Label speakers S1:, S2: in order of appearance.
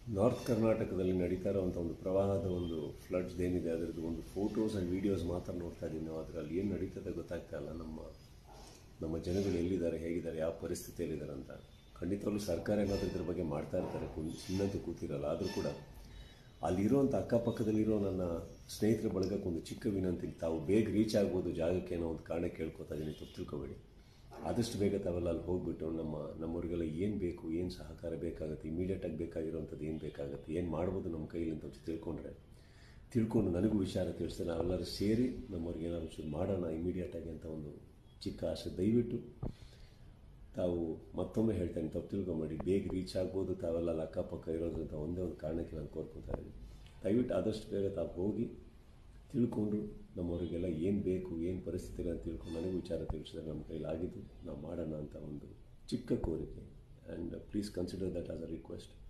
S1: north ಕರ್ನಾಟಕದಲ್ಲಿ ನಡೀತಾ ಇರೋವಂಥ ಒಂದು ಪ್ರವಾಹದ ಒಂದು ಫ್ಲಡ್ಸ್ ಏನಿದೆ ಅದರದ್ದು ಒಂದು ಫೋಟೋಸ್ ಆ್ಯಂಡ್ ವೀಡಿಯೋಸ್ ಮಾತ್ರ ನೋಡ್ತಾ ಇದ್ದೀವಿ ನಾವು ಅದರಲ್ಲಿ ಏನು ನಡೀತದೆ ಗೊತ್ತಾಗ್ತಾ ಇಲ್ಲ ನಮ್ಮ ನಮ್ಮ ಜನಗಳು ಎಲ್ಲಿದ್ದಾರೆ ಹೇಗಿದ್ದಾರೆ ಯಾವ ಪರಿಸ್ಥಿತಿಯಲ್ಲಿದ್ದಾರೆ ಅಂತ ಖಂಡಿತವಾಗ್ಲೂ ಸರ್ಕಾರ ಏನಾದರೂ ಇದ್ರ ಬಗ್ಗೆ ಮಾಡ್ತಾ ಇರ್ತಾರೆ ಕು ಸುಮ್ಮನಂತೂ ಕೂತಿರಲ್ಲ ಆದರೂ ಕೂಡ ಅಲ್ಲಿರುವಂಥ ಅಕ್ಕಪಕ್ಕದಲ್ಲಿರೋ ನನ್ನ ಸ್ನೇಹಿತರ ಬಳಗಕ್ಕೆ ಒಂದು ಚಿಕ್ಕ ವಿನಂತಿ ತಾವು ಬೇಗ ರೀಚ್ ಆಗ್ಬೋದು ಜಾಗಕ್ಕೆ ಅನ್ನೋ ಒಂದು ಕಾರಣ ಕೇಳ್ಕೊತಾ ಇದ್ದೀನಿ ತಪ್ಪು ತಿಳ್ಕೊಬೇಡಿ ಆದಷ್ಟು ಬೇಗ ತಾವೆಲ್ಲ ಅಲ್ಲಿ ಹೋಗ್ಬಿಟ್ಟು ನಮ್ಮ ನಮ್ಮವ್ರಿಗೆಲ್ಲ ಏನು ಬೇಕು ಏನು ಸಹಕಾರ ಬೇಕಾಗುತ್ತೆ ಇಮಿಡಿಯೇಟಾಗಿ ಬೇಕಾಗಿರೋವಂಥದ್ದು ಏನು ಬೇಕಾಗುತ್ತೆ ಏನು ಮಾಡ್ಬೋದು ನಮ್ಮ ಕೈಲಿ ಅಂತ ಒಂಚೂರು ತಿಳ್ಕೊಂಡ್ರೆ ತಿಳ್ಕೊಂಡು ನನಗೂ ವಿಚಾರ ತಿಳಿಸ್ದೆ ನಾವೆಲ್ಲರೂ ಸೇರಿ ನಮ್ಮವ್ರಿಗೆ ಏನಾದ್ರು ಒಂಚೂರು ಮಾಡೋಣ ಇಮಿಡಿಯೇಟಾಗಿ ಅಂತ ಒಂದು ಚಿಕ್ಕ ಆಸೆ ದಯವಿಟ್ಟು ತಾವು ಮತ್ತೊಮ್ಮೆ ಹೇಳ್ತೇನೆ ತಪ್ಪು ತಿಳ್ಕೊಂಬೇಡಿ ಬೇಗ ರೀಚ್ ಆಗ್ಬೋದು ತಾವೆಲ್ಲ ಅಲ್ಲಿ ಅಕ್ಕಪಕ್ಕ ಇರೋದ್ರಿಂದ ಒಂದೇ ಒಂದು ಕಾರಣಕ್ಕೆ ನಾನು ಕೋರ್ಕೊತಾ ಇದ್ದೀನಿ ದಯವಿಟ್ಟು ಆದಷ್ಟು ಬೇಗ ತಾವು ಹೋಗಿ ತಿಳ್ಕೊಂಡು ನಮ್ಮವರಿಗೆಲ್ಲ ಏನು ಬೇಕು ಏನು ಪರಿಸ್ಥಿತಿ ಅಂತ ತಿಳ್ಕೊಂಡು ನನಗೂ ವಿಚಾರ ತಿಳಿಸಿದ್ರೆ ನಮ್ಮ ಕೈಲಾಗಿದ್ದು ನಾವು ಮಾಡೋಣ ಅಂತ ಒಂದು ಚಿಕ್ಕ ಕೋರಿಕೆ and please consider that as a request